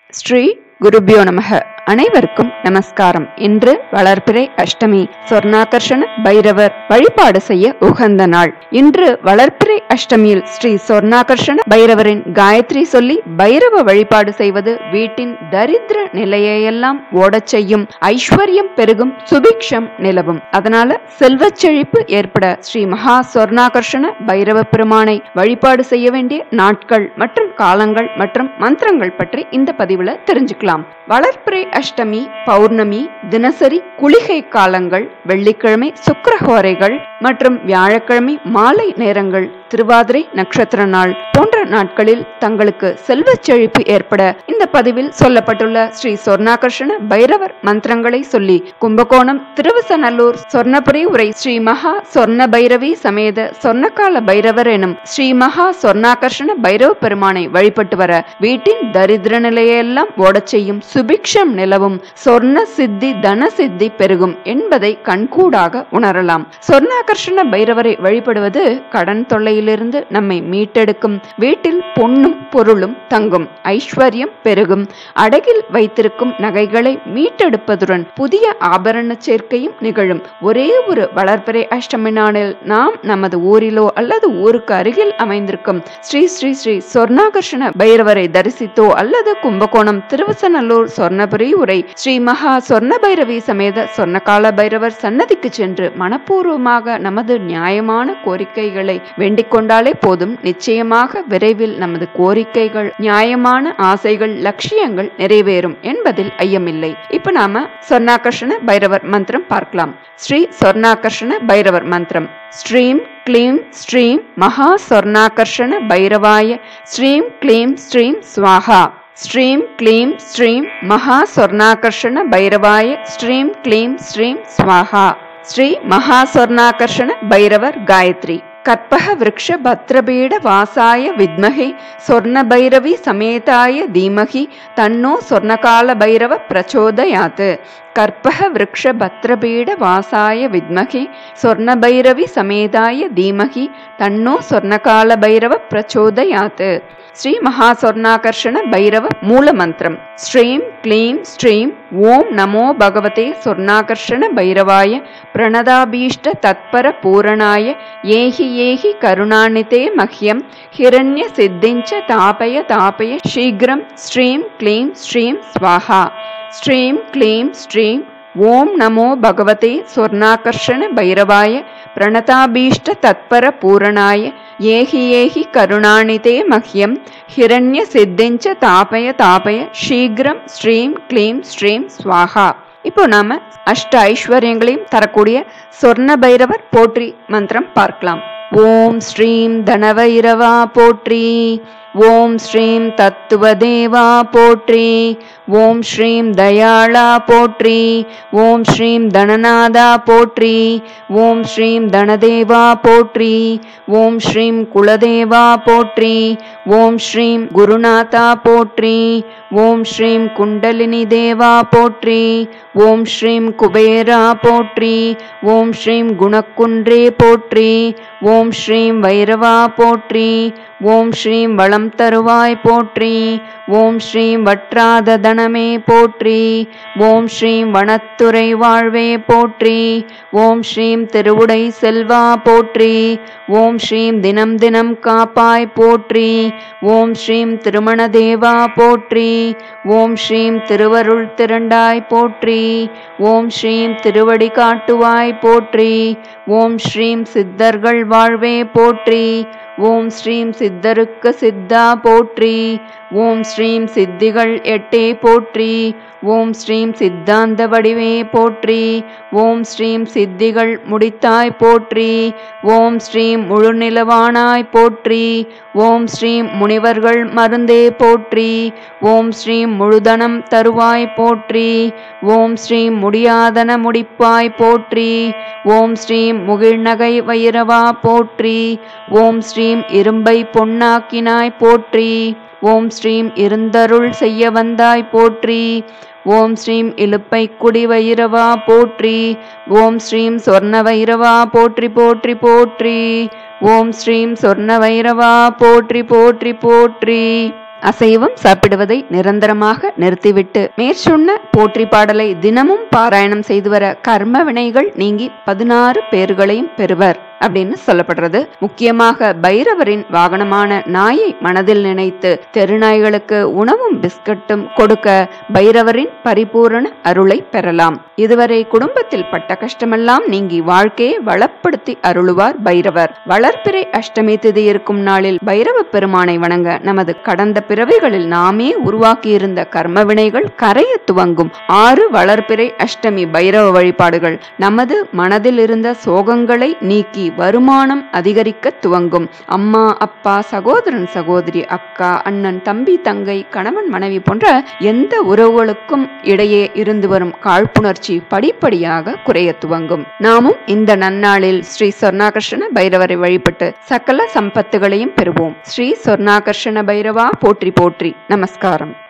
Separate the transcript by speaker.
Speaker 1: ஸ்ரீ குருபியோ நமக அனைவருக்கும் நமஸ்காரம் இன்று வளர்பிறை அஷ்டமி சொர்ணாகர்ஷண பைரவர் வழிபாடு செய்ய உகந்த நாள் இன்று வளர்பிறை அஷ்டமியில் ஸ்ரீ சொர்ணாகர்ஷண பைரவரின் காயத்ரி சொல்லி பைரவ வழிபாடு செய்வது வீட்டின் தரித்திர நிலையையெல்லாம் ஓடச் செய்யும் ஐஸ்வர்யம் பெருகும் சுபிக்ஷம் நிலவும் அதனால செல்வச் செழிப்பு ஏற்பட ஸ்ரீ மகா சொர்ணாகர்ஷண பைரவ பெருமானை வழிபாடு செய்ய வேண்டிய நாட்கள் மற்றும் காலங்கள் மற்றும் மந்திரங்கள் பற்றி இந்த பதிவுல தெரிஞ்சுக்கலாம் வளர்ப்பிறை அஷ்டமி பௌர்ணமி தினசரி குளிகை காலங்கள் வெள்ளிக்கிழமை சுக்கரஹோரைகள் மற்றும் வியாழக்கிழமை மாலை நேரங்கள் திருவாதிரை நட்சத்திர நாள் போன்ற நாட்களில் தங்களுக்கு செல்வச் செழிப்பு ஏற்பட இந்த பதிவில் சொல்லப்பட்டுள்ள ஸ்ரீ சொர்ணாகர்ஷண பைரவர் மந்திரங்களை சொல்லி கும்பகோணம் திருவசநல்லூர் சொர்ணபுரி உரை ஸ்ரீ மகா சொர்ண பைரவி சமேத சொர்ணகால பைரவர் எனும் ஸ்ரீ மகா சொர்ணாகர்ஷண பைரவ பெருமானை வழிபட்டு வர வீட்டின் தரித்திர நிலையெல்லாம் ஓடச் செய்யும் சுபிக்ஷம் நிலவும் சொர்ண சித்தி தன சித்தி பெருகும் என்பதை கண்கூடாக உணரலாம் சொர்ணாகர்ஷண பைரவரை வழிபடுவது கடன் தொல்லையிலிருந்து நம்மை மீட்டெடுக்கும் வீட்டில் பொன்னும் பொருளும் தங்கும் ஐஸ்வர்யம் பெருகும் அடகில் வைத்திருக்கும் நகைகளை மீட்டெடுப்பதுடன் புதிய ஆபரண சேர்க்கையும் நிகழும் ஒரே ஒரு வளர்பிறை அஷ்டமி நாளில் நாம் நமது ஊரிலோ அல்லது ஊருக்கு அருகில் அமைந்திருக்கும் ஸ்ரீ ஸ்ரீ ஸ்ரீ சொர்ணாகர்ஷண பைரவரை தரிசித்தோ அல்லது கும்பகோணம் திருவசநல்லூர் சொர்ணபுரி உரை ஸ்ரீ மகா சொர்ண பைரவி சமேத சொர்ணகால பைரவர் சன்னதிக்கு சென்று மனப்பூர்வமாக நமது நியாயமான கோரிக்கைகளை வேண்டிக் கொண்டாலே போதும் நிச்சயமாக விரைவில் நமது கோரிக்கைகள் நியாயமான ஆசைகள் லட்சியங்கள் நிறைவேறும் என்பதில் ஐயமில்லை இப்ப நாம சொர்ணாகர்ஷண பைரவர் மந்திரம் பார்க்கலாம் ஸ்ரீ சொர்ணாகர்ஷண பைரவர் மந்திரம் ஸ்ரீம் க்ளீம் ஸ்ரீம் மகா சொர்ணாகர்ஷண பைரவாய ஸ்ரீம் க்ளீம் ஸ்ரீம் ஸ்வாஹா ஸ்ரீம் க்ளீம் ஸ்ரீம் மகா சொர்ணாகர்ஷண பைரவாய ஸ்ரீம் க்ளீம் ஸ்ரீம் ஸ்வாஹா ஸ்ரீ மகா சொர்ணாகர்ஷண பைரவர் காயத்ரி கற்பக விருக்ஷ பத்ரபீட வாசாய வித்மகே சொர்ண பைரவி சமேதாய தீமகி தன்னோ சொர்ணகால பைரவ பிரச்சோதயாத் கற்பக விருக்ஷ பத்ரபீட வாசாய வித்மகே சொர்ண பைரவி சமேதாய தீமகி தன்னோ சொர்ணகால பைரவ பிரச்சோதயாத் ஸ்ரீ மகா சொர்ணாகர்ஷண பைரவ மூல மந்திரம் ஸ்ரீம் க்ளீம் ஸ்ரீம் ஓம் நமோ பகவதே சொர்ணாகர்ஷண பைரவாய பிரணதாபீஷ்ட தத்பர பூரணாய ஏஹி ஏஹி கருணாநிதே மஹ்யம் ஹிரண்ய சித்திஞ்ச தாபய தாபய சீக்கிரம் ஸ்ரீம் க்ளீம் ஸ்ரீம் ஸ்வாஹா ஸ்ரீம் க்ளீம் ஸ்ரீம் ஓம் நமோ பகவதே சொர்ணாகர்ஷண பைரவாய பிரணதாபீஷ்ட தத்பர பூரணாய ஏஹி ஏஹி கருணாநிதே மஹ்யம் ஹிரண்ய சித்திஞ்ச தாபய தாபய சீக்கிரம் ஸ்ரீம் க்ளீம் ஸ்ரீம் ஸ்வாஹா இப்போ நாம அஷ்ட ஐஸ்வர்யங்களையும் தரக்கூடிய சொர்ண பைரவர் போற்றி மந்திரம் பார்க்கலாம் ஓம் ஸ்ரீம் தனவைரவா போற்றி ஓம் ஸ்ரீம் தத்துவதேவா போற்றி ஓம் ஸ்ரீம் தயாளா போற்றி ஓம் ஸ்ரீம் தனநாதா போற்றி ஓம் ஸ்ரீம் தனதேவா போற்றி ஓம் ஸ்ரீம் குலதேவா போற்றி ஓம் ஸ்ரீம் குருநாதா போற்றி ஓம் ஸ்ரீம் குண்டலினி தேவா போற்றி ஓம் ஸ்ரீம் குபேரா போற்றி ஓம் ஸ்ரீம் குணக்குன்றே போற்றி ஓம் ஸ்ரீம் வைரவா போற்றி ஓம் ஸ்ரீம் வளம் தருவாய் போற்றி ஓம் ஸ்ரீம் வற்றாத தனமே போற்றி ஓம் ஸ்ரீம் வனத்துறை வாழ்வே போற்றி ஓம் ஸ்ரீம் திருவுடை செல்வா போற்றி ஓம் ஸ்ரீம் தினம் தினம் காப்பாய் போற்றி ஓம் ஸ்ரீம் திருமண தேவா போற்றி ஓம் ஸ்ரீம் திருவருள் திரண்டாய் போற்றி ஓம் ஸ்ரீம் திருவடி காட்டுவாய் போற்றி ஓம் ஸ்ரீம் சித்தர்கள் வாழ்வே போற்றி ஓம் ஸ்ரீம் சித்தருக்கு சித்தா போற்றி ஓம் ஸ்ரீம் சித்திகள் எட்டே போற்றி ஓம் ஸ்ரீம் சித்தாந்த வடிவே போற்றி ஓம் ஸ்ரீம் சித்திகள் முடித்தாய் போற்றி ஓம் ஸ்ரீம் முழுநிலவானாய் போற்றி ஓம் ஸ்ரீம் முனிவர்கள் மருந்தே போற்றி ஓம் ஸ்ரீம் முழுதனம் தருவாய் போற்றி ஓம் ஸ்ரீம் முடியாதன முடிப்பாய் போற்றி ஓம் ஸ்ரீம் முகிழ்நகை வைரவா போற்றி ஓம் ஸ்ரீம் இரும்பை பொன்னாக்கினாய் போற்றி ஓம் ஸ்ரீம் இருந்தருள் செய்ய வந்தாய் போற்றி ஓம் ஸ்ரீம் இலுப்பை குடி வைரவா போற்றி ஓம் ஸ்ரீம் சொர்ண வைரவா போற்றி போற்றி போற்றி ஓம் ஸ்ரீம் சொர்ண வைரவா போற்றி போற்றி போற்றி அசைவம் சாப்பிடுவதை நிரந்தரமாக நிறுத்திவிட்டு மேற்சொன்ன போற்றி பாடலை தினமும் பாராயணம் செய்து வர கர்ம வினைகள் நீங்கி பதினாறு பேர்களையும் பெறுவர் அப்படின்னு சொல்லப்படுறது முக்கியமாக பைரவரின் வாகனமான நாயை மனதில் நினைத்து தெருநாய்களுக்கு உணவும் பிஸ்கட்டும் கொடுக்க பைரவரின் பரிபூரண அருளை பெறலாம் இதுவரை குடும்பத்தில் பட்ட கஷ்டமெல்லாம் நீங்கி வாழ்க்கையை வளப்படுத்தி அருளுவார் பைரவர் வளர்ப்பிறை அஷ்டமி திதி இருக்கும் நாளில் பைரவ பெருமானை வணங்க நமது கடந்த பிறவிகளில் நாமே உருவாக்கியிருந்த கர்ம வினைகள் கரைய துவங்கும் ஆறு வளர்ப்பிறை அஷ்டமி பைரவ வழிபாடுகள் நமது மனதில் இருந்த சோகங்களை நீக்கி வருமானம் அதிகரிக்க துவங்கும் அம்மா அப்பா சகோதரன் சகோதரி அக்கா அண்ணன் தம்பி தங்கை கணவன் மனைவி போன்ற எந்த உறவுகளுக்கும் இடையே இருந்து வரும் காழ்ப்புணர்ச்சி படிப்படியாக குறைய துவங்கும் நாமும் இந்த நன்னாளில் ஸ்ரீ சொர்ணாகர்ஷண பைரவரை வழிபட்டு சகல சம்பத்துகளையும் பெறுவோம் ஸ்ரீ சொர்ணாகர்ஷண பைரவா போற்றி போற்றி நமஸ்காரம்